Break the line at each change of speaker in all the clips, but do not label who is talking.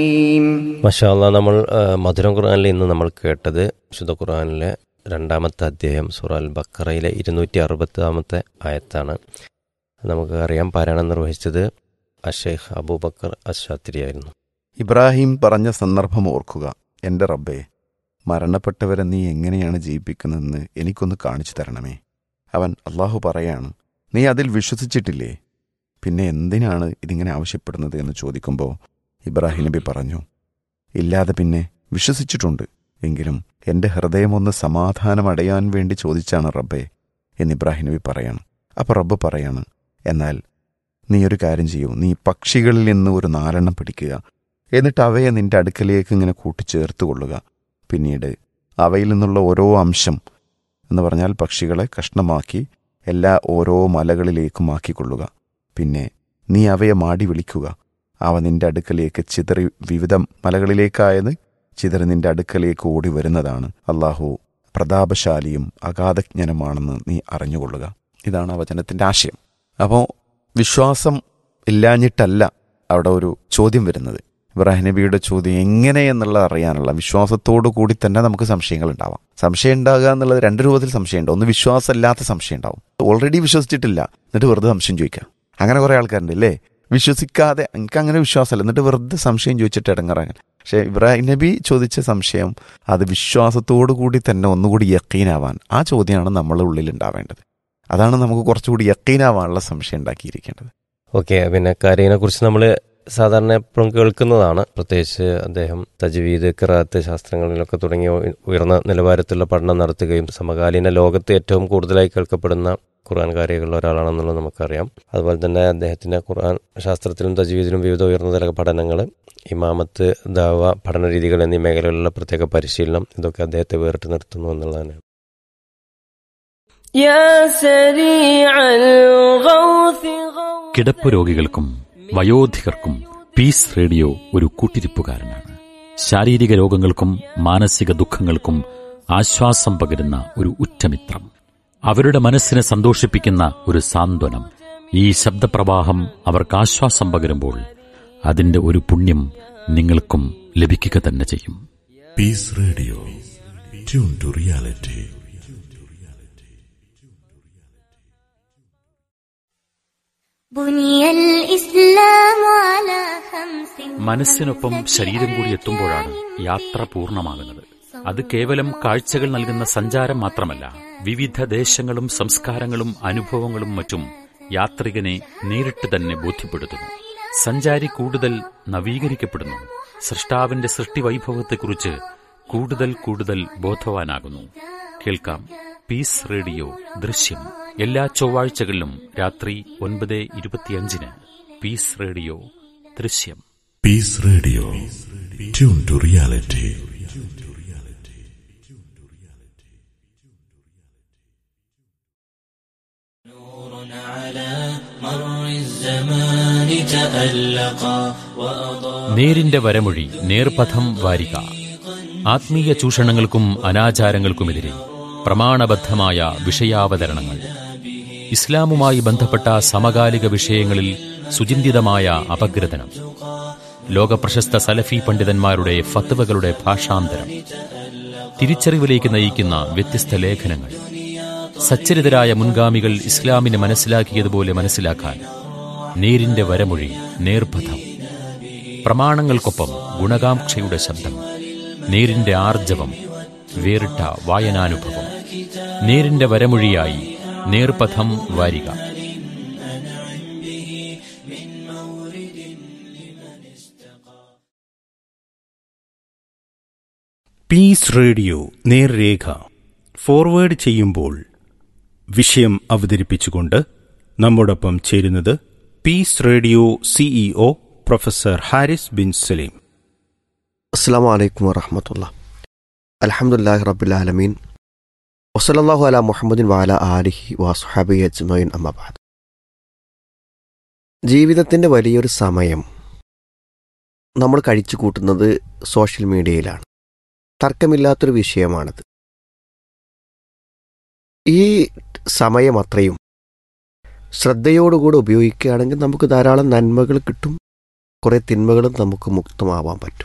മഷാല്ല നമ്മൾ ആ, മധുരം ഖുർആനിൽ ഇന്ന് നമ്മൾ കേട്ടത് വിശുദ്ധ ഖുർആനിലെ രണ്ടാമത്തെ അധ്യായം സുറ അൽ ബക്കറയിലെ ഇരുന്നൂറ്റി അറുപത്താമത്തെ ആയത്താണ് നമുക്ക് അറിയാം പാരായണം നിർവഹിച്ചത് അഷേഖ് അബൂബക്കർ അഷാത്തിരി ആയിരുന്നു
ഇബ്രാഹിം പറഞ്ഞ സന്ദർഭം ഓർക്കുക എൻ്റെ റബ്ബേ മരണപ്പെട്ടവരെ നീ എങ്ങനെയാണ് ജീവിപ്പിക്കുന്നതെന്ന് എനിക്കൊന്ന് കാണിച്ചു തരണമേ അവൻ അള്ളാഹു പറയാണ് നീ അതിൽ വിശ്വസിച്ചിട്ടില്ലേ പിന്നെ എന്തിനാണ് ഇതിങ്ങനെ ആവശ്യപ്പെടുന്നത് എന്ന് ചോദിക്കുമ്പോൾ ഇബ്രാഹിം നബി പറഞ്ഞു ഇല്ലാതെ പിന്നെ വിശ്വസിച്ചിട്ടുണ്ട് എങ്കിലും എൻ്റെ ഹൃദയമൊന്ന് സമാധാനം അടയാൻ വേണ്ടി ചോദിച്ചാണ് റബ്ബേ എന്ന് ഇബ്രാഹിം നബി പറയാണ് അപ്പോൾ റബ്ബ് പറയാണ് എന്നാൽ നീ ഒരു കാര്യം ചെയ്യൂ നീ പക്ഷികളിൽ നിന്ന് ഒരു നാലെണ്ണം പിടിക്കുക എന്നിട്ട് അവയെ നിന്റെ അടുക്കലേക്ക് ഇങ്ങനെ കൂട്ടിച്ചേർത്ത് കൊള്ളുക പിന്നീട് അവയിൽ നിന്നുള്ള ഓരോ അംശം എന്ന് പറഞ്ഞാൽ പക്ഷികളെ കഷ്ണമാക്കി എല്ലാ ഓരോ മലകളിലേക്കും ആക്കിക്കൊള്ളുക പിന്നെ നീ അവയെ മാടി വിളിക്കുക അവ നിന്റെ അടുക്കലേക്ക് ചിതറി വിവിധ മലകളിലേക്കായത് ചിതറി നിന്റെ അടുക്കലേക്ക് ഓടി വരുന്നതാണ് അള്ളാഹു പ്രതാപശാലിയും അഗാധജ്ഞനുമാണെന്ന് നീ അറിഞ്ഞുകൊള്ളുക ഇതാണ് ആ വചനത്തിൻ്റെ ആശയം അപ്പോൾ വിശ്വാസം ഇല്ലാഞ്ഞിട്ടല്ല അവിടെ ഒരു ചോദ്യം വരുന്നത് ഇബ്രാഹിം നബിയുടെ ചോദ്യം എങ്ങനെ എന്നുള്ളത് അറിയാനുള്ള വിശ്വാസത്തോടു കൂടി തന്നെ നമുക്ക് സംശയങ്ങൾ ഉണ്ടാവാം സംശയം ഉണ്ടാകുക എന്നുള്ളത് രണ്ട് രൂപത്തിൽ സംശയമുണ്ട് ഒന്ന് വിശ്വാസമില്ലാത്ത സംശയം ഉണ്ടാവും ഓൾറെഡി വിശ്വസിച്ചിട്ടില്ല എന്നിട്ട് വെറുതെ സംശയം ചോദിക്കാം അങ്ങനെ കുറേ ആൾക്കാരുണ്ട് അല്ലേ വിശ്വസിക്കാതെ എനിക്ക് അങ്ങനെ വിശ്വാസമല്ല എന്നിട്ട് വെറുതെ സംശയം ചോദിച്ചിട്ട് ഇടങ്ങറാങ്ങൽ പക്ഷേ ഇബ്രാഹിം നബി ചോദിച്ച സംശയം അത് വിശ്വാസത്തോടു കൂടി തന്നെ ഒന്നുകൂടി യക്കീനാവാൻ ആ ചോദ്യമാണ് നമ്മളുടെ ഉള്ളിൽ ഉണ്ടാവേണ്ടത് അതാണ് നമുക്ക് കുറച്ചുകൂടി യക്കീനാവാനുള്ള സംശയം ഉണ്ടാക്കിയിരിക്കേണ്ടത്
ഓക്കെ പിന്നെ കാര്യങ്ങളെ കുറിച്ച് നമ്മൾ സാധാരണ എപ്പോഴും കേൾക്കുന്നതാണ് പ്രത്യേകിച്ച് അദ്ദേഹം തജ്വീദ് കിറാത്ത് ശാസ്ത്രങ്ങളിലൊക്കെ തുടങ്ങിയ ഉ- ഉയർന്ന നിലവാരത്തിലുള്ള പഠനം നടത്തുകയും സമകാലീന ലോകത്ത് ഏറ്റവും കൂടുതലായി കേൾക്കപ്പെടുന്ന ഖുർആൻ കാരികളുള്ള ഒരാളാണെന്നുള്ളത് നമുക്കറിയാം അതുപോലെ തന്നെ അദ്ദേഹത്തിന്റെ ഖുർആൻ ശാസ്ത്രത്തിലും തജ്വീദിലും വിവിധ ഉയർന്ന തല പഠനങ്ങൾ ഇമാമത്ത് ദാവ പഠന രീതികൾ എന്നീ മേഖലകളിലുള്ള പ്രത്യേക പരിശീലനം ഇതൊക്കെ അദ്ദേഹത്തെ വേറിട്ട് നിർത്തുന്നു എന്നുള്ളതാണ്
يا سريع الغوث غوث
കിടപ്പ് രോഗികൾക്കും വയോധികർക്കും പീസ് റേഡിയോ ഒരു കൂട്ടിരിപ്പുകാരനാണ് ശാരീരിക രോഗങ്ങൾക്കും മാനസിക ദുഃഖങ്ങൾക്കും ആശ്വാസം പകരുന്ന ഒരു ഉറ്റമിത്രം അവരുടെ മനസ്സിനെ സന്തോഷിപ്പിക്കുന്ന ഒരു സാന്ത്വനം ഈ ശബ്ദപ്രവാഹം അവർക്ക് ആശ്വാസം പകരുമ്പോൾ അതിന്റെ ഒരു പുണ്യം നിങ്ങൾക്കും ലഭിക്കുക തന്നെ ചെയ്യും
Peace Radio. Tune to reality.
بني الإسلام على خمس
മനസ്സിനൊപ്പം ശരീരം കൂടി എത്തുമ്പോഴാണ് യാത്ര പൂർണ്ണമാകുന്നത് അത് കേവലം കാഴ്ചകൾ നൽകുന്ന സഞ്ചാരം മാത്രമല്ല വിവിധ ദേശങ്ങളും സംസ്കാരങ്ങളും അനുഭവങ്ങളും മറ്റും യാത്രികനെ നേരിട്ട് തന്നെ ബോധ്യപ്പെടുത്തുന്നു സഞ്ചാരി കൂടുതൽ നവീകരിക്കപ്പെടുന്നു സൃഷ്ടാവിന്റെ സൃഷ്ടിവൈഭവത്തെക്കുറിച്ച് കൂടുതൽ കൂടുതൽ ബോധവാനാകുന്നു കേൾക്കാം പീസ് റേഡിയോ ദൃശ്യം എല്ലാ ചൊവ്വാഴ്ചകളിലും രാത്രി ഒൻപത് ഇരുപത്തിയഞ്ചിന് പീസ് റേഡിയോ ദൃശ്യം
Peace Radio. Tune to reality.
നേരിന്റെ വരമൊഴി നേർപഥം വാരിക ആത്മീയ ചൂഷണങ്ങൾക്കും അനാചാരങ്ങൾക്കുമെതിരെ പ്രമാണബദ്ധമായ വിഷയാവതരണങ്ങൾ ഇസ്ലാമുമായി ബന്ധപ്പെട്ട സമകാലിക വിഷയങ്ങളിൽ സുചിന്തിതമായ അപഗ്രഥനം ലോകപ്രശസ്ത സലഫി പണ്ഡിതന്മാരുടെ ഫത്വകളുടെ ഭാഷാന്തരം തിരിച്ചറിവിലേക്ക് നയിക്കുന്ന വ്യത്യസ്ത ലേഖനങ്ങൾ സച്ചരിതരായ മുൻഗാമികൾ ഇസ്ലാമിനെ മനസ്സിലാക്കിയതുപോലെ മനസ്സിലാക്കാൻ നേരിന്റെ വരമൊഴി നേർപഥം പ്രമാണങ്ങൾക്കൊപ്പം ഗുണകാംക്ഷയുടെ ശബ്ദം നേരിന്റെ ആർജവം വേറിട്ട വായനാനുഭവം നേരിന്റെ വരമൊഴിയായി നേർപഥം വാരിക
പീസ് റേഡിയോ നേർരേഖ ഫോർവേഡ് ചെയ്യുമ്പോൾ വിഷയം അവതരിപ്പിച്ചുകൊണ്ട് നമ്മോടൊപ്പം ചേരുന്നത് peace radio CEO professor Haris bin Saleem
അസ്സാം വലൈക്കും വറഹമത്തുള്ള അലഹമുല്ലാഹി റബുലാലമീൻ വസലല്ലാഹു അല മുഹമ്മദിൻ വാല ആലിഹി വാസുഹാബി അജ്മൈൻ അമ്മബാദ് ജീവിതത്തിൻ്റെ വലിയൊരു സമയം നമ്മൾ കഴിച്ചു കൂട്ടുന്നത് സോഷ്യൽ മീഡിയയിലാണ് തർക്കമില്ലാത്തൊരു വിഷയമാണത് ഈ സമയം അത്രയും ശ്രദ്ധയോടുകൂടി ഉപയോഗിക്കുകയാണെങ്കിൽ നമുക്ക് ധാരാളം നന്മകൾ കിട്ടും കുറേ തിന്മകളും നമുക്ക് മുക്തമാവാൻ പറ്റും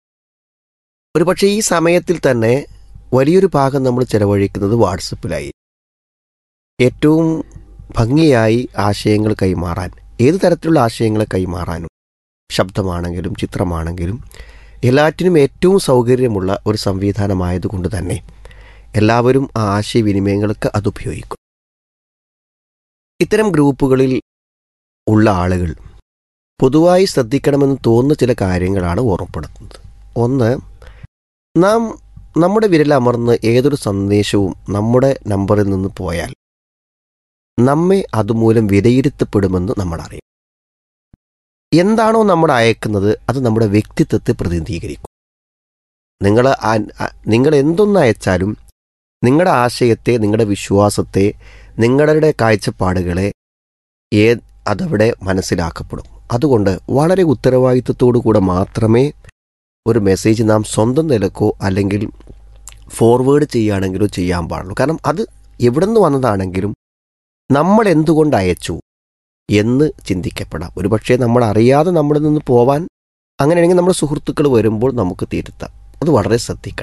ഒരു പക്ഷേ ഈ സമയത്തിൽ തന്നെ വലിയൊരു ഭാഗം നമ്മൾ ചിലവഴിക്കുന്നത് വാട്സപ്പിലായി ഏറ്റവും ഭംഗിയായി ആശയങ്ങൾ കൈമാറാൻ ഏത് തരത്തിലുള്ള ആശയങ്ങളെ കൈമാറാനും ശബ്ദമാണെങ്കിലും ചിത്രമാണെങ്കിലും എല്ലാറ്റിനും ഏറ്റവും സൗകര്യമുള്ള ഒരു സംവിധാനമായതുകൊണ്ട് തന്നെ എല്ലാവരും ആ ആശയവിനിമയങ്ങൾക്ക് അത് ഉപയോഗിക്കും ഇത്തരം ഗ്രൂപ്പുകളിൽ ഉള്ള ആളുകൾ പൊതുവായി ശ്രദ്ധിക്കണമെന്ന് തോന്നുന്ന ചില കാര്യങ്ങളാണ് ഓർമ്മപ്പെടുത്തുന്നത് ഒന്ന് നാം നമ്മുടെ വിരലമർന്ന് ഏതൊരു സന്ദേശവും നമ്മുടെ നമ്പറിൽ നിന്ന് പോയാൽ നമ്മെ അതുമൂലം വിലയിരുത്തപ്പെടുമെന്ന് നമ്മൾ അറിയും എന്താണോ നമ്മൾ അയക്കുന്നത് അത് നമ്മുടെ വ്യക്തിത്വത്തെ പ്രതിനിധീകരിക്കും നിങ്ങൾ നിങ്ങൾ എന്തൊന്ന് അയച്ചാലും നിങ്ങളുടെ ആശയത്തെ നിങ്ങളുടെ വിശ്വാസത്തെ നിങ്ങളുടെ കാഴ്ചപ്പാടുകളെ ഏ അതവിടെ മനസ്സിലാക്കപ്പെടും അതുകൊണ്ട് വളരെ ഉത്തരവാദിത്വത്തോടു കൂടെ മാത്രമേ ഒരു മെസ്സേജ് നാം സ്വന്തം നിലക്കോ അല്ലെങ്കിൽ ഫോർവേഡ് ചെയ്യുകയാണെങ്കിലോ ചെയ്യാൻ പാടുള്ളൂ കാരണം അത് എവിടെ നിന്ന് വന്നതാണെങ്കിലും നമ്മൾ എന്തുകൊണ്ട് അയച്ചു എന്ന് ചിന്തിക്കപ്പെടാം ഒരുപക്ഷെ നമ്മൾ അറിയാതെ നമ്മളിൽ നിന്ന് പോവാൻ അങ്ങനെയാണെങ്കിൽ നമ്മുടെ സുഹൃത്തുക്കൾ വരുമ്പോൾ നമുക്ക് തിരുത്താം അത് വളരെ ശ്രദ്ധിക്കണം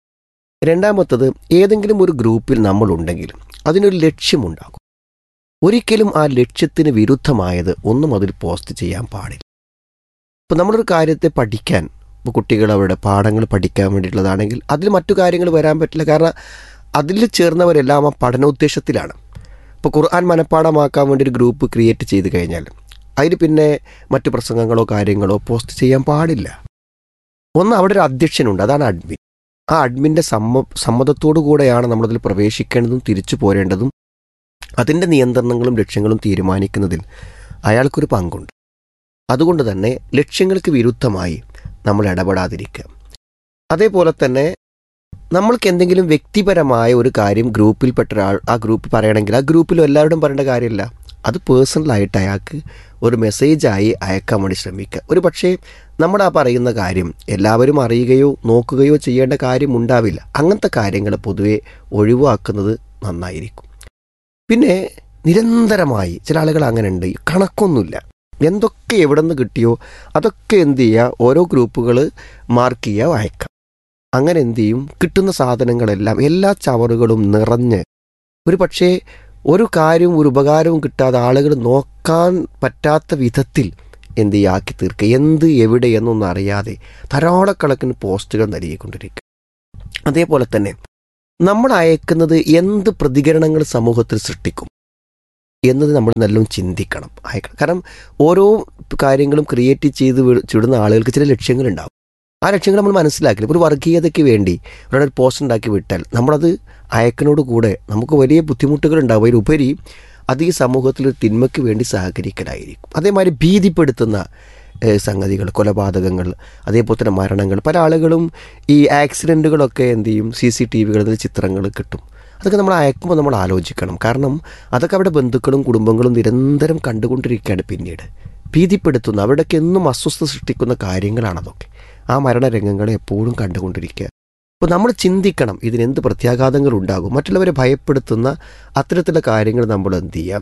രണ്ടാമത്തത് ഏതെങ്കിലും ഒരു ഗ്രൂപ്പിൽ നമ്മളുണ്ടെങ്കിൽ അതിനൊരു ലക്ഷ്യമുണ്ടാകും ഒരിക്കലും ആ ലക്ഷ്യത്തിന് വിരുദ്ധമായത് ഒന്നും അതിൽ പോസ്റ്റ് ചെയ്യാൻ പാടില്ല ഇപ്പം നമ്മളൊരു കാര്യത്തെ പഠിക്കാൻ ഇപ്പോൾ കുട്ടികൾ അവരുടെ പാഠങ്ങൾ പഠിക്കാൻ വേണ്ടിയിട്ടുള്ളതാണെങ്കിൽ അതിൽ മറ്റു കാര്യങ്ങൾ വരാൻ പറ്റില്ല കാരണം അതിൽ ചേർന്നവരെല്ലാം ആ പഠനോദ്ദേശത്തിലാണ് ഇപ്പോൾ ഖുർആൻ മനഃപ്പാടമാക്കാൻ വേണ്ടി ഒരു ഗ്രൂപ്പ് ക്രിയേറ്റ് ചെയ്ത് കഴിഞ്ഞാൽ അതിൽ പിന്നെ മറ്റു പ്രസംഗങ്ങളോ കാര്യങ്ങളോ പോസ്റ്റ് ചെയ്യാൻ പാടില്ല ഒന്ന് അവിടെ ഒരു അധ്യക്ഷനുണ്ട് അതാണ് അഡ്മിൻ ആ അഡ്മിൻ്റെ സമ്മ സമ്മതത്തോടു കൂടെയാണ് നമ്മളതിൽ പ്രവേശിക്കേണ്ടതും തിരിച്ചു പോരേണ്ടതും അതിൻ്റെ നിയന്ത്രണങ്ങളും ലക്ഷ്യങ്ങളും തീരുമാനിക്കുന്നതിൽ അയാൾക്കൊരു പങ്കുണ്ട് അതുകൊണ്ട് തന്നെ ലക്ഷ്യങ്ങൾക്ക് വിരുദ്ധമായി നമ്മൾ ഇടപെടാതിരിക്കുക അതേപോലെ തന്നെ നമ്മൾക്ക് എന്തെങ്കിലും വ്യക്തിപരമായ ഒരു കാര്യം ഗ്രൂപ്പിൽപ്പെട്ട ഒരാൾ ആ ഗ്രൂപ്പ് പറയണമെങ്കിൽ ആ ഗ്രൂപ്പിലും എല്ലാവരോടും പറയേണ്ട കാര്യമില്ല അത് പേഴ്സണലായിട്ട് അയാൾക്ക് ഒരു മെസ്സേജായി അയക്കാൻ വേണ്ടി ശ്രമിക്കുക ഒരു പക്ഷേ നമ്മൾ ആ പറയുന്ന കാര്യം എല്ലാവരും അറിയുകയോ നോക്കുകയോ ചെയ്യേണ്ട കാര്യം ഉണ്ടാവില്ല അങ്ങനത്തെ കാര്യങ്ങൾ പൊതുവെ ഒഴിവാക്കുന്നത് നന്നായിരിക്കും പിന്നെ നിരന്തരമായി ചില ആളുകൾ അങ്ങനെ ഉണ്ട് കണക്കൊന്നുമില്ല എന്തൊക്കെ എവിടെ നിന്ന് കിട്ടിയോ അതൊക്കെ എന്ത് ചെയ്യുക ഓരോ ഗ്രൂപ്പുകൾ മാർക്ക് ചെയ്യുക അയക്കാം അങ്ങനെ എന്ത് ചെയ്യും കിട്ടുന്ന സാധനങ്ങളെല്ലാം എല്ലാ ചവറുകളും നിറഞ്ഞ് ഒരു പക്ഷേ ഒരു കാര്യവും ഒരു ഉപകാരവും കിട്ടാതെ ആളുകൾ നോക്കാൻ പറ്റാത്ത വിധത്തിൽ എന്ത് ചെയ്യുക ആക്കി തീർക്കുക എന്ത് എവിടെ എന്നൊന്നും അറിയാതെ ധാരാളക്കണക്കിന് പോസ്റ്റുകൾ നൽകിക്കൊണ്ടിരിക്കുക അതേപോലെ തന്നെ നമ്മൾ അയക്കുന്നത് എന്ത് പ്രതികരണങ്ങൾ സമൂഹത്തിൽ സൃഷ്ടിക്കും എന്നത് നമ്മൾ നല്ലോണം ചിന്തിക്കണം അയക്കണം കാരണം ഓരോ കാര്യങ്ങളും ക്രിയേറ്റ് ചെയ്ത് ചുടുന്ന ആളുകൾക്ക് ചില ലക്ഷ്യങ്ങളുണ്ടാവും ആ ലക്ഷ്യങ്ങൾ നമ്മൾ മനസ്സിലാക്കില്ല ഇപ്പോൾ ഒരു വർഗീയതയ്ക്ക് വേണ്ടി ഒരാളൊരു പോസ്റ്റ് ഉണ്ടാക്കി വിട്ടാൽ നമ്മളത് അയക്കനോട് കൂടെ നമുക്ക് വലിയ ബുദ്ധിമുട്ടുകൾ ഉണ്ടാവും അതിലുപരി അത് ഈ സമൂഹത്തിൽ ഒരു തിന്മയ്ക്ക് വേണ്ടി സഹകരിക്കലായിരിക്കും അതേമാതിരി ഭീതിപ്പെടുത്തുന്ന സംഗതികൾ കൊലപാതകങ്ങൾ അതേപോലെ തന്നെ മരണങ്ങൾ പല ആളുകളും ഈ ആക്സിഡൻറ്റുകളൊക്കെ എന്ത് ചെയ്യും സി സി ടി വികളിൽ ചിത്രങ്ങൾ കിട്ടും അതൊക്കെ നമ്മൾ അയക്കുമ്പോൾ നമ്മൾ ആലോചിക്കണം കാരണം അതൊക്കെ അവിടെ ബന്ധുക്കളും കുടുംബങ്ങളും നിരന്തരം കണ്ടുകൊണ്ടിരിക്കുകയാണ് പിന്നീട് ഭീതിപ്പെടുത്തുന്ന അവിടേക്ക് എന്നും അസ്വസ്ഥ സൃഷ്ടിക്കുന്ന കാര്യങ്ങളാണ് അതൊക്കെ ആ മരണരംഗങ്ങളെ എപ്പോഴും കണ്ടുകൊണ്ടിരിക്കുക അപ്പോൾ നമ്മൾ ചിന്തിക്കണം ഇതിനെന്ത് പ്രത്യാഘാതങ്ങൾ ഉണ്ടാകും മറ്റുള്ളവരെ ഭയപ്പെടുത്തുന്ന അത്തരത്തിലുള്ള കാര്യങ്ങൾ നമ്മൾ എന്ത് ചെയ്യാം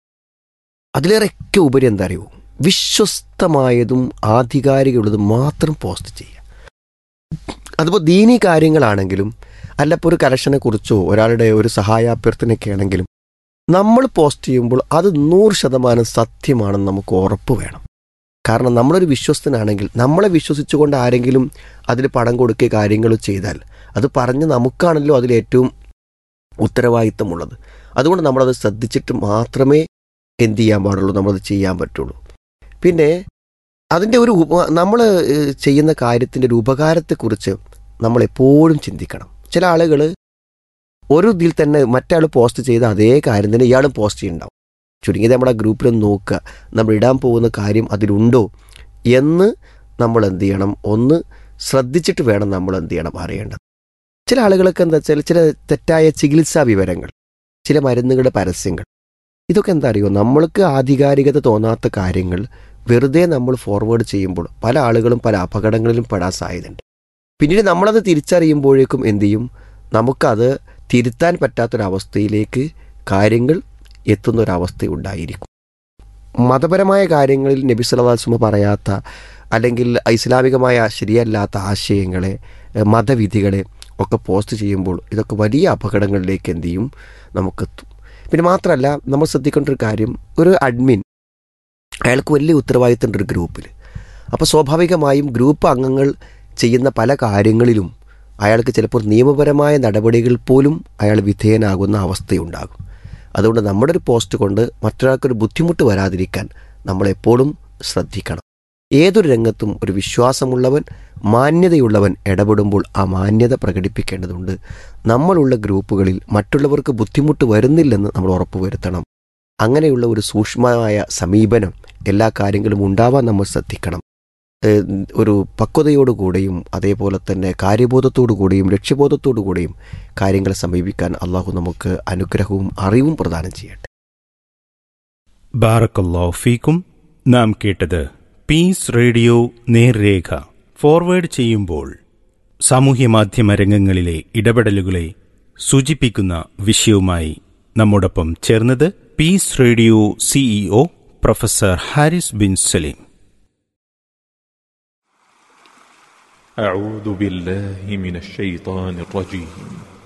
അതിലേറെയൊക്കെ ഉപരി എന്താ അറിയോ വിശ്വസ്തമായതും ആധികാരികമുള്ളതും മാത്രം പോസ്റ്റ് ചെയ്യുക അതിപ്പോൾ ദീനി കാര്യങ്ങളാണെങ്കിലും അല്ലപ്പോൾ ഒരു കലക്ഷനെക്കുറിച്ചോ ഒരാളുടെ ഒരു സഹായാഭ്യർത്ഥനയൊക്കെ ആണെങ്കിലും നമ്മൾ പോസ്റ്റ് ചെയ്യുമ്പോൾ അത് നൂറ് ശതമാനം സത്യമാണെന്ന് നമുക്ക് ഉറപ്പ് വേണം കാരണം നമ്മളൊരു വിശ്വസ്തനാണെങ്കിൽ നമ്മളെ വിശ്വസിച്ചുകൊണ്ട് ആരെങ്കിലും അതിൽ പണം കൊടുക്കുക കാര്യങ്ങൾ ചെയ്താൽ അത് പറഞ്ഞ് നമുക്കാണല്ലോ അതിലേറ്റവും ഉത്തരവാദിത്തമുള്ളത് അതുകൊണ്ട് നമ്മളത് ശ്രദ്ധിച്ചിട്ട് മാത്രമേ എന്ത് ചെയ്യാൻ പാടുള്ളൂ നമ്മളത് ചെയ്യാൻ പറ്റുള്ളൂ പിന്നെ അതിൻ്റെ ഒരു നമ്മൾ ചെയ്യുന്ന കാര്യത്തിൻ്റെ ഒരു ഉപകാരത്തെക്കുറിച്ച് നമ്മൾ എപ്പോഴും ചിന്തിക്കണം ചില ആളുകൾ ഒരു ഇതിൽ തന്നെ മറ്റാൾ പോസ്റ്റ് ചെയ്ത അതേ കാര്യം തന്നെ ഇയാളും പോസ്റ്റ് ചെയ്യുന്നുണ്ടാവും ചുരുങ്ങിയത് നമ്മുടെ ഗ്രൂപ്പിലൊന്ന് നോക്കുക നമ്മൾ ഇടാൻ പോകുന്ന കാര്യം അതിലുണ്ടോ എന്ന് നമ്മൾ എന്ത് ചെയ്യണം ഒന്ന് ശ്രദ്ധിച്ചിട്ട് വേണം നമ്മൾ എന്ത് ചെയ്യണം അറിയേണ്ടത് ചില ആളുകളൊക്കെ എന്താ വെച്ചാൽ ചില തെറ്റായ ചികിത്സാ വിവരങ്ങൾ ചില മരുന്നുകളുടെ പരസ്യങ്ങൾ ഇതൊക്കെ എന്താ അറിയുമോ നമ്മൾക്ക് ആധികാരികത തോന്നാത്ത കാര്യങ്ങൾ വെറുതെ നമ്മൾ ഫോർവേഡ് ചെയ്യുമ്പോൾ പല ആളുകളും പല അപകടങ്ങളിലും പെടാൻ സാധ്യതയുണ്ട് പിന്നീട് നമ്മളത് തിരിച്ചറിയുമ്പോഴേക്കും എന്തു ചെയ്യും നമുക്കത് തിരുത്താൻ പറ്റാത്തൊരവസ്ഥയിലേക്ക് കാര്യങ്ങൾ എത്തുന്ന ഒരവസ്ഥ ഉണ്ടായിരിക്കും മതപരമായ കാര്യങ്ങളിൽ നബി സലവാസ്മ പറയാത്ത അല്ലെങ്കിൽ ഇസ്ലാമികമായ ശരിയല്ലാത്ത ആശയങ്ങളെ എഹ്, മതവിധികളെ ഒക്കെ പോസ്റ്റ് ചെയ്യുമ്പോൾ ഇതൊക്കെ വലിയ അപകടങ്ങളിലേക്ക് എന്ത് ചെയ്യും നമുക്കെത്തും പിന്നെ മാത്രമല്ല നമ്മൾ ശ്രദ്ധിക്കേണ്ട ഒരു കാര്യം ഒരു അഡ്മിൻ അയാൾക്ക് വലിയ ഉത്തരവാദിത്തമുണ്ട് ഒരു ഗ്രൂപ്പിൽ അപ്പോൾ സ്വാഭാവികമായും ഗ്രൂപ്പ് അംഗങ്ങൾ ചെയ്യുന്ന പല കാര്യങ്ങളിലും അയാൾക്ക് ചിലപ്പോൾ നിയമപരമായ നടപടികൾ പോലും അയാൾ വിധേയനാകുന്ന അവസ്ഥയുണ്ടാകും അതുകൊണ്ട് നമ്മുടെ ഒരു പോസ്റ്റ് കൊണ്ട് മറ്റൊരാൾക്കൊരു ബുദ്ധിമുട്ട് വരാതിരിക്കാൻ നമ്മളെപ്പോഴും ശ്രദ്ധിക്കണം ഏതൊരു രംഗത്തും ഒരു വിശ്വാസമുള്ളവൻ മാന്യതയുള്ളവൻ ഇടപെടുമ്പോൾ ആ മാന്യത പ്രകടിപ്പിക്കേണ്ടതുണ്ട് നമ്മളുള്ള ഗ്രൂപ്പുകളിൽ മറ്റുള്ളവർക്ക് ബുദ്ധിമുട്ട് വരുന്നില്ലെന്ന് നമ്മൾ ഉറപ്പുവരുത്തണം അങ്ങനെയുള്ള ഒരു സൂക്ഷ്മമായ സമീപനം എല്ലാ കാര്യങ്ങളും ഉണ്ടാവാൻ നമ്മൾ ശ്രദ്ധിക്കണം ഏഹ് ഒരു പക്വതയോടുകൂടെയും അതേപോലെ തന്നെ കാര്യബോധത്തോടു കൂടിയും ലക്ഷ്യബോധത്തോടു കൂടിയും കാര്യങ്ങളെ സമീപിക്കാൻ അള്ളാഹു നമുക്ക് അനുഗ്രഹവും അറിവും പ്രദാനം ചെയ്യട്ടെ
ബാറക്കല്ലാഹു ഫീക്കും നാം കേട്ടത് പീസ് റേഡിയോ നേർരേഖ ഫോർവേഡ് ചെയ്യുമ്പോൾ സാമൂഹ്യ മാധ്യമ രംഗങ്ങളിലെ ഇടപെടലുകളെ സൂചിപ്പിക്കുന്ന വിഷയവുമായി നമ്മോടൊപ്പം ചേർന്നത് peace radio CEO professor Haris bin Saleem
أعوذ بالله من الشيطان الرجيم